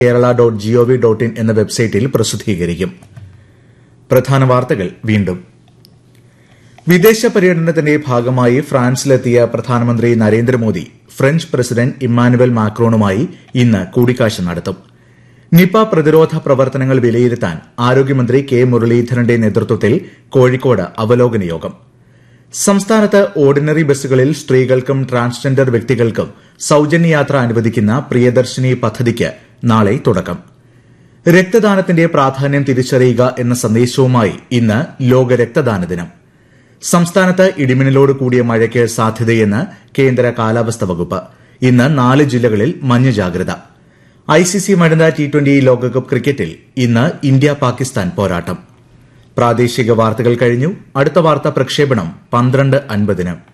Kerala dot G O V dot in എന്ന വെബ്സൈറ്റിൽ പ്രസിദ്ധീകരിക്കും പ്രധാന വാർത്തകൾ വീണ്ടും വിദേശ പര്യടനത്തിന്റെ ഭാഗമായി ഫ്രാൻസിലെത്തിയ പ്രധാനമന്ത്രി നരേന്ദ്രമോദി ഫ്രഞ്ച് പ്രസിഡന്റ് ഇമ്മാനുവൽ മാക്രോണുമായി ഇന്ന് കൂടിക്കാഴ്ച നടത്തും നിപ പ്രതിരോധ പ്രവർത്തനങ്ങൾ വിലയിരുത്താൻ ആരോഗ്യമന്ത്രി കെ മുരളീധരന്റെ നേതൃത്വത്തിൽ കോഴിക്കോട് അവലോകന യോഗം സംസ്ഥാനത്ത് ഓർഡിനറി ബസ്സുകളിൽ സ്ത്രീകൾക്കും ട്രാൻസ്ജെൻഡർ വ്യക്തികൾക്കും സൌജന്യ യാത്ര അനുവദിക്കുന്ന പ്രിയദർശിനി പദ്ധതിക്ക് നാളെ തുടക്കം രക്തദാനത്തിന്റെ പ്രാധാന്യം തിരിച്ചറിയുക എന്ന സന്ദേശവുമായി ഇന്ന് ലോക രക്തദാന ദിനം സംസ്ഥാനത്ത് ഇടിമിന്നലോട് കൂടിയ മഴയ്ക്ക് സാധ്യതയെന്ന് കേന്ദ്ര കാലാവസ്ഥാ വകുപ്പ് ഇന്ന് നാല് ജില്ലകളിൽ മഞ്ഞ ജാഗ്രത ഐസിസി വനിതാ ടി ട്വന്റി ലോകകപ്പ് ക്രിക്കറ്റിൽ ഇന്ന് ഇന്ത്യ പാകിസ്ഥാൻ പോരാട്ടം പ്രാദേശിക വാർത്തകൾ കഴിഞ്ഞു അടുത്ത വാർത്താ പ്രക്ഷേപണം പന്ത്രണ്ട് അൻപതിന്